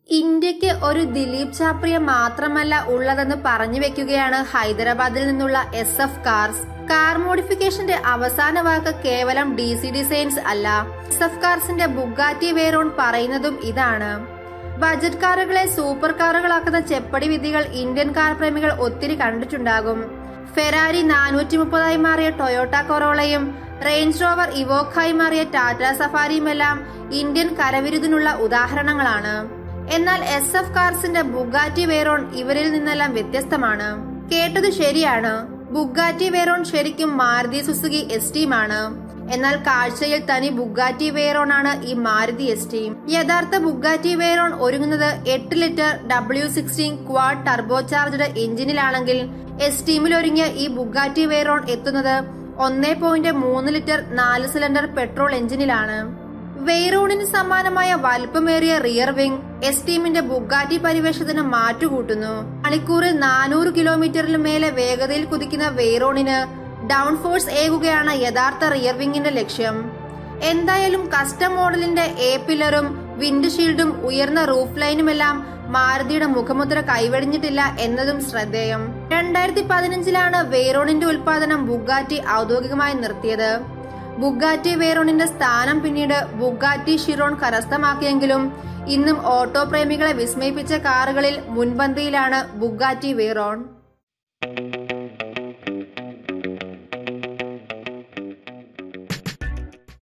ഇന്ത്യക്ക് ഒരു ദിലീപ് ചാപ്രിയ മാത്രമല്ല ഉള്ളതെന്ന് പറഞ്ഞു വെക്കുകയാണ് ഹൈദരാബാദിൽ നിന്നുള്ള എസ് എഫ് കാർസ് കാർ മോഡിഫിക്കേഷന്റെ അവസാന വാക്ക് കേവലം ഡി സി ഡിസൈൻസ് അല്ല എസ് എഫ് കാർസിന്റെ ബുഗാറ്റി വേറോൺ പറയുന്നതും ഇതാണ് ബജറ്റ് കാറുകളെ സൂപ്പർ കാറുകളാക്കുന്ന ചെപ്പടി വിധികൾ ഇന്ത്യൻ കാർ പ്രേമികൾ ഒത്തിരി കണ്ടിട്ടുണ്ടാകും ഫെരാരി നാനൂറ്റി മുപ്പതായി മാറിയ ടൊയോട്ട കൊറോളയും റേഞ്ച് റോവർ ഇവോക്കായി മാറിയ ടാറ്റ സഫാരിയുമെല്ലാം ഇന്ത്യൻ കരവിരുതിനുള്ള ഉദാഹരണങ്ങളാണ് എന്നാൽ എസ് എഫ് കാർസിന്റെ ബുഗാറ്റി വേറോൺ ഇവരിൽ നിന്നെല്ലാം വ്യത്യസ്തമാണ് കേട്ടത് ശരിയാണ് ബുഗാറ്റി വേറോൺ ശരിക്കും മാരുതി സുസുക്കി എസ് ടീമാണ് എന്നാൽ കാഴ്ചയിൽ തനി ബുഗാറ്റി വേറോൺ ആണ് ഈ മാരുതി എസ് ടീം യഥാർത്ഥ ബുഗാറ്റി വേറോൺ ഒരുങ്ങുന്നത് എട്ട് litre W sixteen quad turbo charged എഞ്ചിനിലാണെങ്കിൽ എസ് ടീമിൽ ഒരുങ്ങിയ ഈ ബുഗാറ്റി വേറോൺ എത്തുന്നത് ഒന്നേ പോയിന്റ് മൂന്ന് ലിറ്റർ നാല് സിലിണ്ടർ പെട്രോൾ എഞ്ചിനിലാണ് വെയ്റോണിന് സമാനമായ വലുപ്പമേറിയ റിയർ വിംഗ് എസ് ടീമിന്റെ ബുഗാറ്റി പരിവേഷത്തിന് മാറ്റുകൂട്ടുന്നു മണിക്കൂറിൽ നാനൂറ് കിലോമീറ്ററിലും മേലെ വേഗതയിൽ കുതിക്കുന്ന വെയ്റോണിന് ഡൗൺ ഫോഴ്സ് ഏകുകയാണ് യഥാർത്ഥ റിയർ വിംഗിന്റെ ലക്ഷ്യം എന്തായാലും കസ്റ്റം മോഡലിന്റെ എ പില്ലറും വിൻഡ് ഷീൽഡും ഉയർന്ന റൂഫ് ലൈനുമെല്ലാം മാരുതിയുടെ മുഖമുദ്ര കൈവെടിഞ്ഞിട്ടില്ല എന്നതും ശ്രദ്ധേയം രണ്ടായിരത്തി പതിനഞ്ചിലാണ് വെയ്റോണിന്റെ ഉൽപാദനം ബുഗാറ്റി ഔദ്യോഗികമായി നിർത്തിയത് ബുഗാറ്റി വേറോണിന്റെ സ്ഥാനം പിന്നീട് ബുഗാറ്റി ഷിറോൺ കരസ്ഥമാക്കിയെങ്കിലും ഇന്നും ഓട്ടോ പ്രേമികളെ വിസ്മയിപ്പിച്ച കാറുകളിൽ മുൻപന്തിയിലാണ് ബുഗാറ്റി വേറോൺ